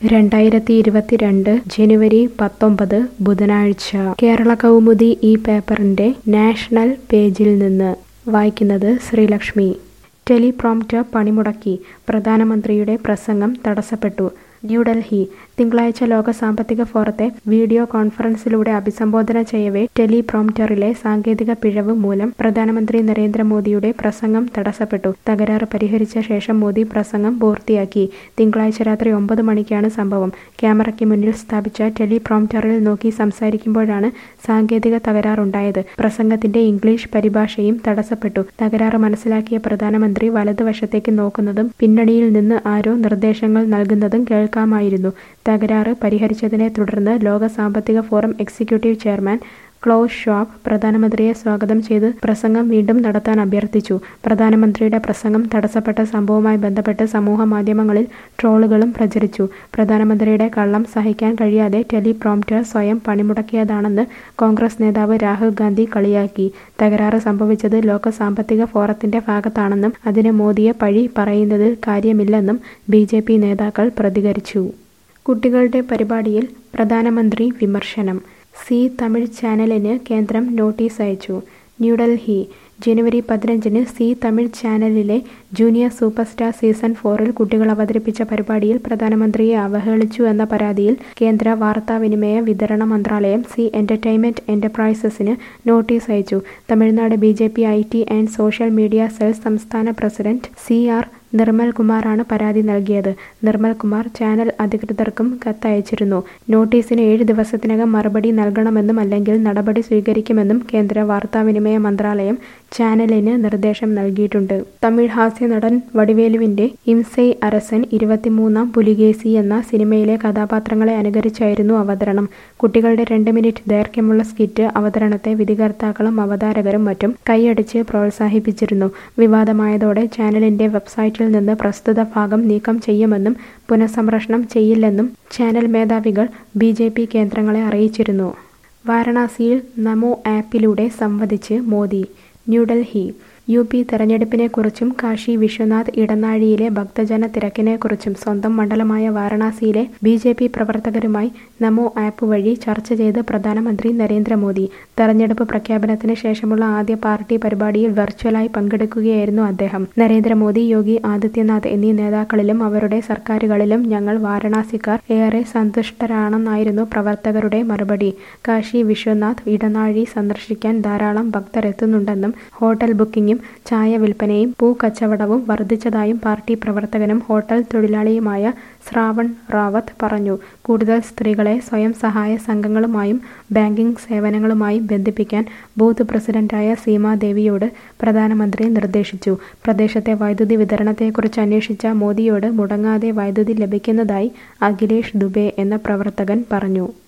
രണ്ടായിരത്തി ഇരുപത്തിരണ്ട് ജനുവരി പത്തൊമ്പത് ബുധനാഴ്ച കേരള കൗമുദി ഈ പേപ്പറിന്റെ നാഷണൽ പേജിൽ നിന്ന് വായിക്കുന്നത് ശ്രീലക്ഷ്മി ടെലിപ്രോംപ്റ്റർ പണിമുടക്കി പ്രധാനമന്ത്രിയുടെ പ്രസംഗം തടസ്സപ്പെട്ടു ന്യൂഡൽഹി തിങ്കളാഴ്ച ലോക സാമ്പത്തിക ഫോറത്തെ വീഡിയോ കോൺഫറൻസിലൂടെ അഭിസംബോധന ചെയ്യവേ ടെലിപ്രോംപ്റ്ററിലെ സാങ്കേതിക പിഴവ് മൂലം പ്രധാനമന്ത്രി നരേന്ദ്രമോദിയുടെ പ്രസംഗം തടസ്സപ്പെട്ടു തകരാറ് പരിഹരിച്ച ശേഷം മോദി പ്രസംഗം പൂർത്തിയാക്കി തിങ്കളാഴ്ച രാത്രി ഒമ്പത് മണിക്കാണ് സംഭവം ക്യാമറയ്ക്ക് മുന്നിൽ സ്ഥാപിച്ച ടെലിപ്രോംപ്റ്ററിൽ നോക്കി സംസാരിക്കുമ്പോഴാണ് സാങ്കേതിക തകരാറുണ്ടായത് പ്രസംഗത്തിന്റെ ഇംഗ്ലീഷ് പരിഭാഷയും തടസ്സപ്പെട്ടു തകരാറ് മനസ്സിലാക്കിയ പ്രധാനമന്ത്രി വലതുവശത്തേക്ക് നോക്കുന്നതും പിന്നണിയിൽ നിന്ന് ആരോ നിർദ്ദേശങ്ങൾ നൽകുന്നതും കേൾക്കാമായിരുന്നു തകരാറ് പരിഹരിച്ചതിനെ തുടർന്ന് ലോക സാമ്പത്തിക forum executive chairman Klaus Schwab പ്രധാനമന്ത്രിയെ സ്വാഗതം ചെയ്ത് പ്രസംഗം വീണ്ടും നടത്താൻ അഭ്യർത്ഥിച്ചു പ്രധാനമന്ത്രിയുടെ പ്രസംഗം തടസ്സപ്പെട്ട സംഭവവുമായി ബന്ധപ്പെട്ട് സമൂഹ മാധ്യമങ്ങളിൽ ട്രോളുകളും പ്രചരിച്ചു പ്രധാനമന്ത്രിയുടെ കള്ളം സഹിക്കാൻ കഴിയാതെ ടെലിപ്രോംപ്റ്റർ സ്വയം പണിമുടക്കിയതാണെന്ന് കോൺഗ്രസ് നേതാവ് രാഹുൽ ഗാന്ധി കളിയാക്കി തകരാറ് സംഭവിച്ചത് ലോക സാമ്പത്തിക ഫോറത്തിന്റെ ഭാഗത്താണെന്നും അതിന് മോദിയെ പഴി പറയുന്നതിൽ കാര്യമില്ലെന്നും ബി നേതാക്കൾ പ്രതികരിച്ചു കുട്ടികളുടെ പരിപാടിയിൽ പ്രധാനമന്ത്രി വിമർശനം സി തമിഴ് ചാനലിന് കേന്ദ്രം നോട്ടീസ് അയച്ചു ന്യൂഡൽഹി ജനുവരി പതിനഞ്ചിന് സി തമിഴ് ചാനലിലെ ജൂനിയർ സൂപ്പർ സ്റ്റാർ സീസൺ ഫോറിൽ കുട്ടികൾ അവതരിപ്പിച്ച പരിപാടിയിൽ പ്രധാനമന്ത്രിയെ അവഹേളിച്ചു എന്ന പരാതിയിൽ കേന്ദ്ര വാർത്താവിനിമയ വിതരണ മന്ത്രാലയം സി എന്റർടൈൻമെന്റ് എന്റർപ്രൈസസിന് നോട്ടീസ് അയച്ചു Tamil Nadu B J P I T and social media cell സംസ്ഥാന പ്രസിഡന്റ് സി ആർ നിർമ്മൽ കുമാറാണ് പരാതി നൽകിയത് നിർമ്മൽ കുമാർ ചാനൽ അധികൃതർക്കും കത്തയച്ചിരുന്നു നോട്ടീസിന് ഏഴ് ദിവസത്തിനകം മറുപടി നൽകണമെന്നും അല്ലെങ്കിൽ നടപടി സ്വീകരിക്കുമെന്നും കേന്ദ്ര വാർത്താവിനിമയ മന്ത്രാലയം ചാനലിന് നിർദ്ദേശം നൽകിയിട്ടുണ്ട് തമിഴ് ഹാസ്യ നടൻ വടിവേലുവിന്റെ ഇംസൈ അരസൻ ഇരുപത്തിമൂന്നാം പുലികേസി എന്ന സിനിമയിലെ കഥാപാത്രങ്ങളെ അനുകരിച്ചായിരുന്നു അവതരണം കുട്ടികളുടെ രണ്ട് മിനിറ്റ് ദൈർഘ്യമുള്ള സ്കിറ്റ് അവതരണത്തെ വിധികർത്താക്കളും അവതാരകരും മറ്റും കൈയടിച്ച് പ്രോത്സാഹിപ്പിച്ചിരുന്നു വിവാദമായതോടെ ചാനലിന്റെ വെബ്സൈറ്റിൽ നിന്ന് പ്രസ്തുത ഭാഗം നീക്കം ചെയ്യുമെന്നും പുനഃസംപ്രേഷണം ചെയ്യില്ലെന്നും ചാനൽ മേധാവികൾ ബി കേന്ദ്രങ്ങളെ അറിയിച്ചിരുന്നു വാരണാസിയിൽ നമോ ആപ്പിലൂടെ സംവദിച്ച് മോദി ന്യൂഡൽഹി യു പി തെരഞ്ഞെടുപ്പിനെക്കുറിച്ചും കാശി വിശ്വനാഥ് ഇടനാഴിയിലെ ഭക്തജന തിരക്കിനെക്കുറിച്ചും സ്വന്തം മണ്ഡലമായ വാരണാസിയിലെ ബി ജെ പി പ്രവർത്തകരുമായി നമോ ആപ്പ് വഴി ചർച്ച ചെയ്ത് പ്രധാനമന്ത്രി നരേന്ദ്രമോദി തെരഞ്ഞെടുപ്പ് പ്രഖ്യാപനത്തിന് ശേഷമുള്ള ആദ്യ പാർട്ടി പരിപാടിയിൽ വെർച്വലായി പങ്കെടുക്കുകയായിരുന്നു അദ്ദേഹം നരേന്ദ്രമോദി യോഗി ആദിത്യനാഥ് എന്നീ നേതാക്കളിലും അവരുടെ സർക്കാരുകളിലും ഞങ്ങൾ വാരണാസിക്കാർ ഏറെ സന്തുഷ്ടരാണെന്നായിരുന്നു പ്രവർത്തകരുടെ മറുപടി കാശി വിശ്വനാഥ് ഇടനാഴി സന്ദർശിക്കാൻ ധാരാളം ഭക്തരെത്തുന്നുണ്ടെന്നും ഹോട്ടൽ ബുക്കിംഗും ചായ വിൽപ്പനയും പൂക്കച്ചവടവും വർദ്ധിച്ചതായും പാർട്ടി പ്രവർത്തകനും ഹോട്ടൽ തൊഴിലാളിയുമായ ശ്രാവൺ റാവത്ത് പറഞ്ഞു കൂടുതൽ സ്ത്രീകളെ സ്വയം സഹായ സംഘങ്ങളുമായും ബാങ്കിംഗ് സേവനങ്ങളുമായും ബന്ധിപ്പിക്കാൻ ബൂത്ത് പ്രസിഡന്റായ സീമാദേവിയോട് പ്രധാനമന്ത്രി നിർദ്ദേശിച്ചു പ്രദേശത്തെ വൈദ്യുതി വിതരണത്തെക്കുറിച്ച് അന്വേഷിച്ച മോദിയോട് മുടങ്ങാതെ വൈദ്യുതി ലഭിക്കുന്നതായി അഖിലേഷ് ദുബെ എന്ന പ്രവർത്തകൻ പറഞ്ഞു